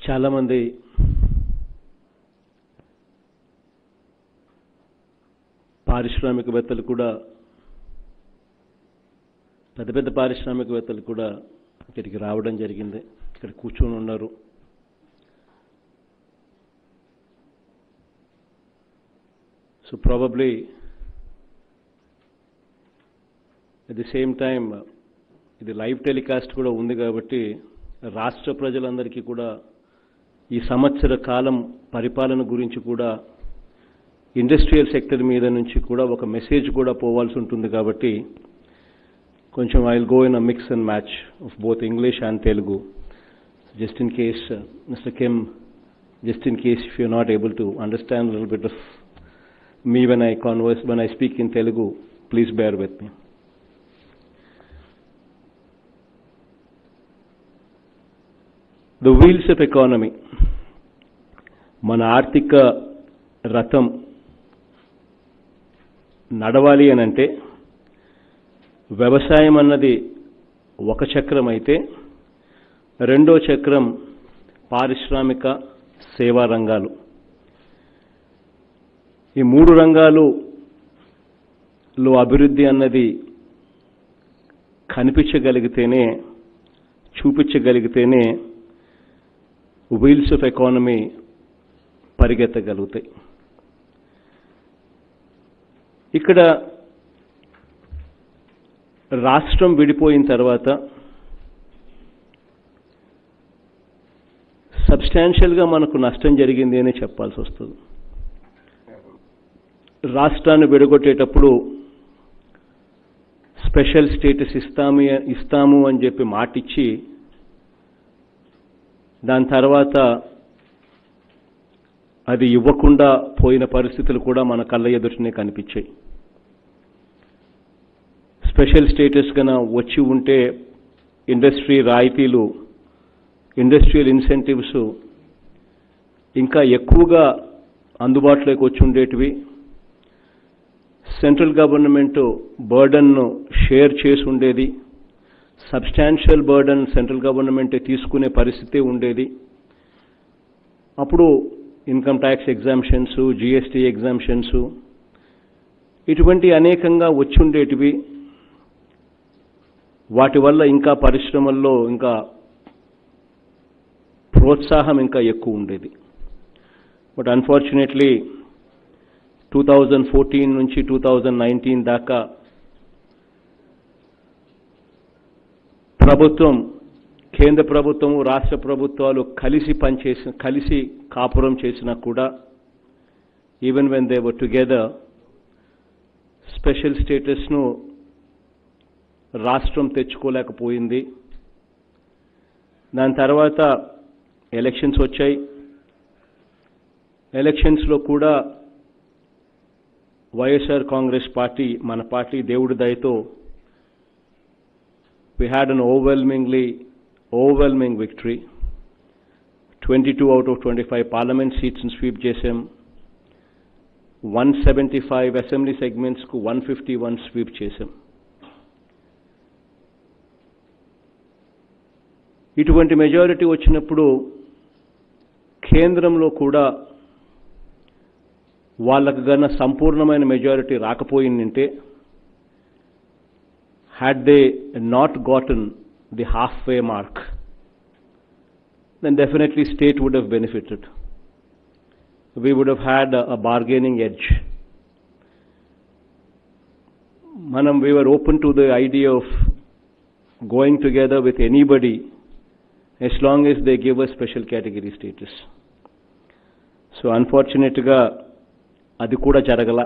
చాలామంది పారిశ్రామికవేత్తలు కూడా పెద్ద పెద్ద పారిశ్రామికవేత్తలు కూడా ఇక్కడికి రావడం జరిగింది ఇక్కడ కూర్చొని ఉన్నారు so probably at the same time ఇది లైవ్ టెలికాస్ట్ కూడా ఉంది కాబట్టి రాష్ట్ర ప్రజలందరికీ కూడా ఈ సంవత్సర కాలం పరిపాలన గురించి కూడా ఇండస్ట్రియల్ సెక్టర్ మీద నుంచి కూడా ఒక మెసేజ్ కూడా పోవాల్సి ఉంటుంది కాబట్టి కొంచెం I will go in a mix and match of both English and Telugu just in case mister Kem just in case if you not able to understand little bit of me when I converse, when I speak in Telugu, please bear with me. The wheels of economy, మన ఆర్థిక రథం నడవాలి అని అంటే వ్యవసాయం అన్నది ఒక చక్రం అయితే రెండో చక్రం పారిశ్రామిక సేవా రంగాలు ఈ మూడు రంగాలులో అభివృద్ధి అన్నది కనిపించగలిగితేనే చూపించగలిగితేనే వీల్స్ ఆఫ్ ఎకానమీ పరిగెత్తగలుగుతాయి ఇక్కడ రాష్ట్రం విడిపోయిన తర్వాత సబ్స్టాన్షియల్గా మనకు నష్టం జరిగింది అని చెప్పాల్సి వస్తుంది రాష్ట్రాన్ని విడగొట్టేటప్పుడు స్పెషల్ స్టేటస్ ఇస్తాము ఇస్తాము అని చెప్పి మాటిచ్చి దాని తర్వాత అది ఇవ్వకుండా పోయిన పరిస్థితులు కూడా మన కళ్ళ ఎదుటనే కనిపించాయి స్పెషల్ స్టేటస్ కన్నా వచ్చి ఉంటే ఇండస్ట్రీ రాయితీలు ఇండస్ట్రియల్ ఇన్సెంటివ్స్ ఇంకా ఎక్కువగా అందుబాటులోకి వచ్చి ఉండేటివి సెంట్రల్ గవర్నమెంట్ బర్డన్ను షేర్ చేసి ఉండేది సబ్స్టాన్షియల్ బర్డన్ సెంట్రల్ గవర్నమెంటే తీసుకునే పరిస్థితి ఉండేది అప్పుడు income tax exemptions GST exemptions ఇటువంటి అనేకంగా వచ్చి ఉండేటివి వాటి వల్ల ఇంకా పరిశ్రమల్లో ఇంకా ప్రోత్సాహం ఇంకా ఎక్కువ ఉండేది but unfortunately two thousand fourteen నుంచి టూ థౌజండ్ నైన్టీన్ దాకా ప్రభుత్వం కేంద్ర ప్రభుత్వము రాష్ట్ర ప్రభుత్వాలు కలిసి పనిచేసిన కలిసి కాపురం చేసినా కూడా even when they were together special స్టేటస్ను రాష్ట్రం తెచ్చుకోలేకపోయింది దాని తర్వాత ఎలక్షన్స్ వచ్చాయి ఎలక్షన్స్లో కూడా వైఎస్ఆర్ కాంగ్రెస్ పార్టీ మన పార్టీ దేవుడి దయతో we had an overwhelmingly overwhelming victory 22 out of 25 parliament seats in sweep చేసాం 175 అసెంబ్లీ సెగ్మెంట్స్ కు 151 స్వీప్ చేసాం ఇటువంటి మెజారిటీ వచ్చినప్పుడు కేంద్రంలో కూడా వాళ్ళకు గన సంపూర్ణమైన మెజారిటీ రాకపోయిందంటే had they not gotten the halfway mark, then definitely state would have benefited. We would have had a, a bargaining edge. Manam, we were open to the idea of going together with anybody as long as they give us special category status. So అన్ఫార్చునేట్గా అది కూడా జరగల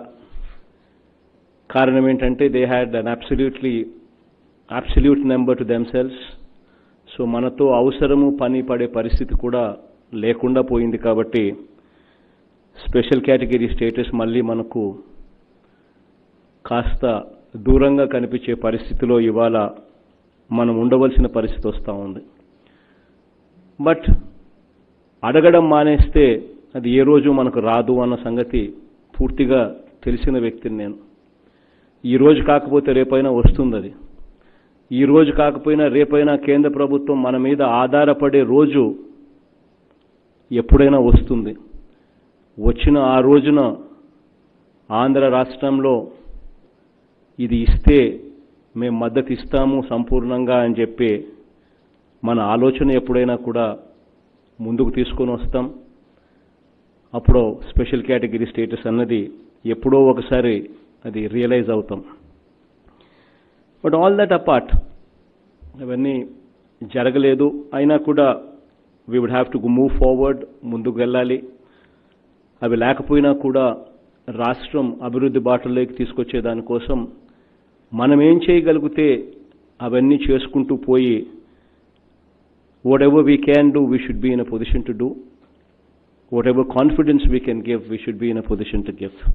కారణం ఏంటంటే they had an absolutely absolute number to themselves so మనతో అవసరము పని పడే పరిస్థితి కూడా లేకుండా పోయింది కాబట్టి స్పెషల్ కేటగిరీ స్టేటస్ మళ్ళీ మనకు కాస్త దూరంగా కనిపించే పరిస్థితిలో ఇవాళ మనం ఉండవలసిన పరిస్థితి వస్తూ ఉంది బట్ అడగడం మానేస్తే అది ఏ రోజు మనకు రాదు అన్న సంగతి పూర్తిగా తెలిసిన వ్యక్తిని నేను ఈ రోజు కాకపోతే రేపైనా వస్తుంది అది ఈ రోజు కాకపోయినా రేపైనా కేంద్ర ప్రభుత్వం మన మీద ఆధారపడే రోజు ఎప్పుడైనా వస్తుంది వచ్చిన ఆ రోజున ఆంధ్ర రాష్ట్రంలో ఇది ఇస్తే మేము మద్దతు ఇస్తాము సంపూర్ణంగా అని చెప్పి మన ఆలోచన ఎప్పుడైనా కూడా ముందుకు తీసుకొని వస్తాం అప్పుడు స్పెషల్ కేటగిరీ స్టేటస్ అన్నది ఎప్పుడో ఒకసారి అది రియలైజ్ అవుతాం బట్ ఆల్ దట్ అపార్ట్ అవన్నీ జరగలేదు అయినా కూడా we would have to move forward ముందుకు వెళ్ళాలి అవి లేకపోయినా కూడా రాష్ట్రం అభివృద్ధి బాటలోకి తీసుకొచ్చే దానికోసం మనం ఏం చేయగలిగితే అవన్నీ చేసుకుంటూ పోయి whatever we can do we should be in a position to do whatever confidence we can give we should be in a position to give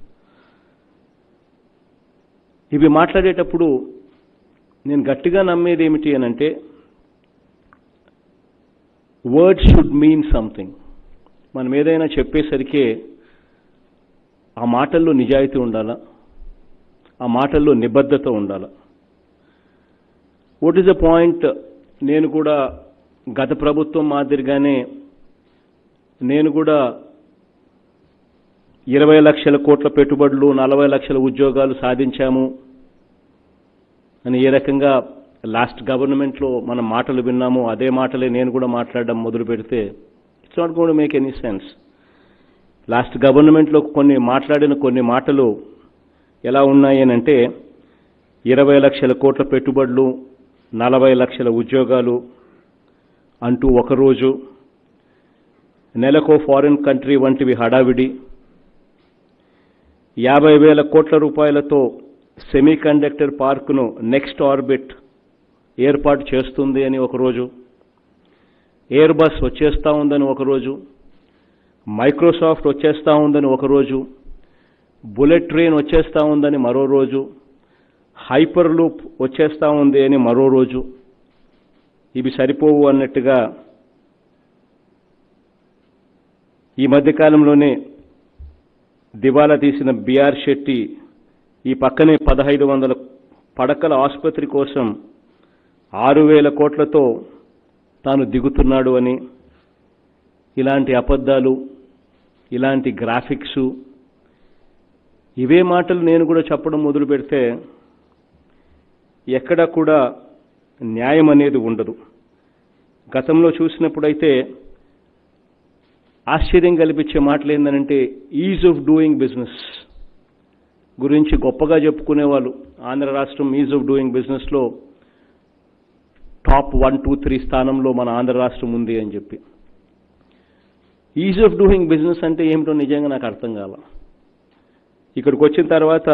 ఇవి మాట్లాడేటప్పుడు నేను గట్టిగా నమ్మేది ఏమిటి అని అంటే వర్డ్ షుడ్ మీన్ సంథింగ్ మనం ఏదైనా చెప్పేసరికి ఆ మాటల్లో నిజాయితీ ఉండాలా ఆ మాటల్లో నిబద్ధత ఉండాలా వాట్ ఈస్ ద పాయింట్ నేను కూడా గత ప్రభుత్వం మాదిరిగానే నేను కూడా ఇరవై లక్షల కోట్ల పెట్టుబడులు నలభై లక్షల ఉద్యోగాలు సాధించాము అని ఏ రకంగా లాస్ట్ గవర్నమెంట్లో మనం మాటలు విన్నామో అదే మాటలే నేను కూడా మాట్లాడడం మొదలు పెడితే it's not gonna make any sense last గవర్నమెంట్లో కొన్ని మాట్లాడిన కొన్ని మాటలు ఎలా ఉన్నాయి అని అంటే ఇరవై లక్షల కోట్ల పెట్టుబడులు నలభై లక్షల ఉద్యోగాలు అంటూ ఒకరోజు నెలకో ఫారిన్ కంట్రీ వంటివి హడావిడి యాభై వేల కోట్ల రూపాయలతో సెమీ కండక్టర్ పార్కును నెక్స్ట్ ఆర్బిట్ ఏర్పాటు చేస్తుంది అని ఒకరోజు ఎయిర్ బస్ వచ్చేస్తూ ఉందని ఒకరోజు మైక్రోసాఫ్ట్ వచ్చేస్తూ ఉందని ఒకరోజు బుల్లెట్ ట్రైన్ వచ్చేస్తూ ఉందని మరో రోజు హైపర్ లూప్ వచ్చేస్తూ ఉంది అని మరో రోజు ఇవి సరిపోవు అన్నట్టుగా ఈ మధ్యకాలంలోనే దివాలా తీసిన బిఆర్ శెట్టి ఈ పక్కనే పదహైదు వందల పడకల ఆసుపత్రి కోసం ఆరు వేల కోట్లతో తాను దిగుతున్నాడు అని ఇలాంటి అబద్ధాలు ఇలాంటి గ్రాఫిక్సు ఇవే మాటలు నేను కూడా చెప్పడం మొదలు పెడితే ఎక్కడా కూడా న్యాయం అనేది ఉండదు గతంలో చూసినప్పుడైతే ఆశ్చర్యం కల్పించే మాటలు ఏంటంటే ఈజ్ ఆఫ్ డూయింగ్ బిజినెస్ గురించి గొప్పగా చెప్పుకునేవాళ్ళు ఆంధ్ర రాష్ట్రం ఈజ్ ఆఫ్ డూయింగ్ బిజినెస్లో టాప్ వన్ టూ త్రీ స్థానంలో మన ఆంధ్ర రాష్ట్రం ఉంది అని చెప్పి ఈజ్ ఆఫ్ డూయింగ్ బిజినెస్ అంటే ఏమిటో నిజంగా నాకు అర్థం కాల ఇక్కడికి వచ్చిన తర్వాత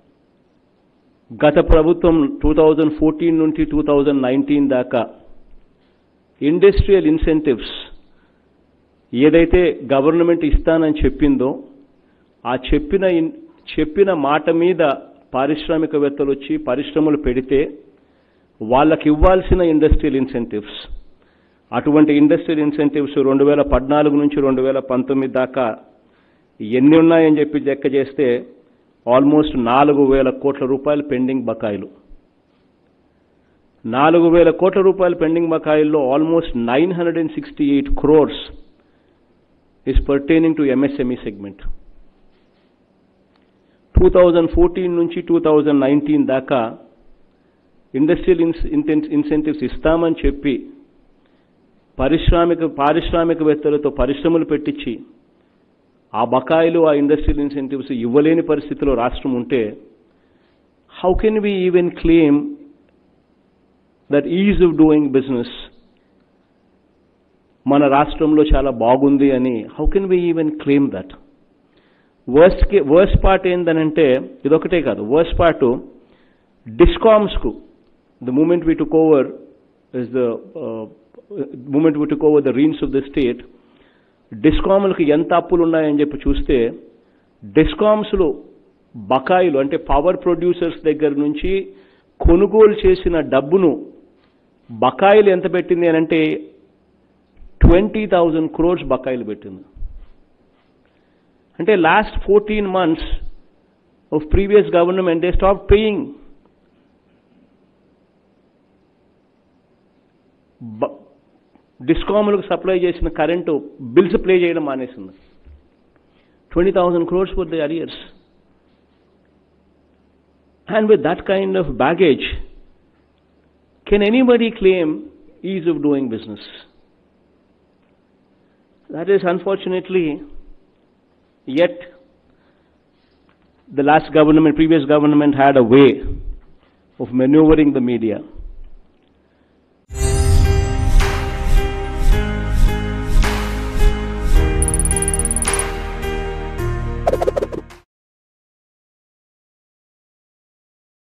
గత ప్రభుత్వం టూ థౌజండ్ ఫోర్టీన్ నుంచి టూ థౌజండ్ నైన్టీన్ దాకా ఇండస్ట్రియల్ ఇన్సెంటివ్స్ ఏదైతే గవర్నమెంట్ ఇస్తానని చెప్పిందో ఆ చెప్పిన ఇన్- చెప్పిన మాట మీద పారిశ్రామికవేత్తలు వచ్చి పరిశ్రమలు పెడితే వాళ్ళకి ఇవ్వాల్సిన ఇండస్ట్రియల్ ఇన్సెంటివ్స్ అటువంటి ఇండస్ట్రియల్ ఇన్సెంటివ్స్ రెండు వేల పద్నాలుగు నుంచి రెండు వేల పంతొమ్మిది దాకా ఎన్ని ఉన్నాయని చెప్పి లెక్క చేస్తే ఆల్మోస్ట్ నాలుగు వేల కోట్ల రూపాయలు పెండింగ్ బకాయిలు నాలుగు వేల కోట్ల రూపాయల పెండింగ్ బకాయిల్లో almost nine hundred and sixty eight crores is pertaining to MSME segment two thousand fourteen నుంచి టూ థౌజండ్ నైన్టీన్ దాకా ఇండస్ట్రియల్ ఇన్సెంటివ్స్ ఇస్తామని చెప్పి పారిశ్రామిక పారిశ్రామికవేత్తలతో పరిశ్రమలు పెట్టించి ఆ బకాయిలు ఆ ఇండస్ట్రియల్ ఇన్సెంటివ్స్ ఇవ్వలేని పరిస్థితిలో రాష్ట్రం ఉంటే how can we even claim that ease of doing business మన రాష్ట్రంలో చాలా బాగుంది అని how can we even claim that worst worst part ఏందనంటే ఇదొకటే కాదు వర్స్ట్ పార్ట్ డిస్కామ్స్కు the moment we took over is the moment we took over the reins of the state డిస్కామ్లకు ఎంత అప్పులు ఉన్నాయని చెప్పి చూస్తే డిస్కామ్స్లో బకాయిలు అంటే పవర్ ప్రొడ్యూసర్స్ దగ్గర నుంచి కొనుగోలు చేసిన డబ్బును బకాయిలు ఎంత పెట్టింది అని అంటే ట్వంటీ థౌజండ్ క్రోర్స్ బకాయిలు పెట్టింది అంటే last fourteen months of previous government they stop paying డిస్కాములకు సప్లై చేసిన కరెంటు బిల్స్ ప్లే చేయడం మానేసింది twenty thousand crores for the arrears and with that kind of baggage can anybody claim ease of doing business that is unfortunately yet the last government, previous government had a way of maneuvering the media.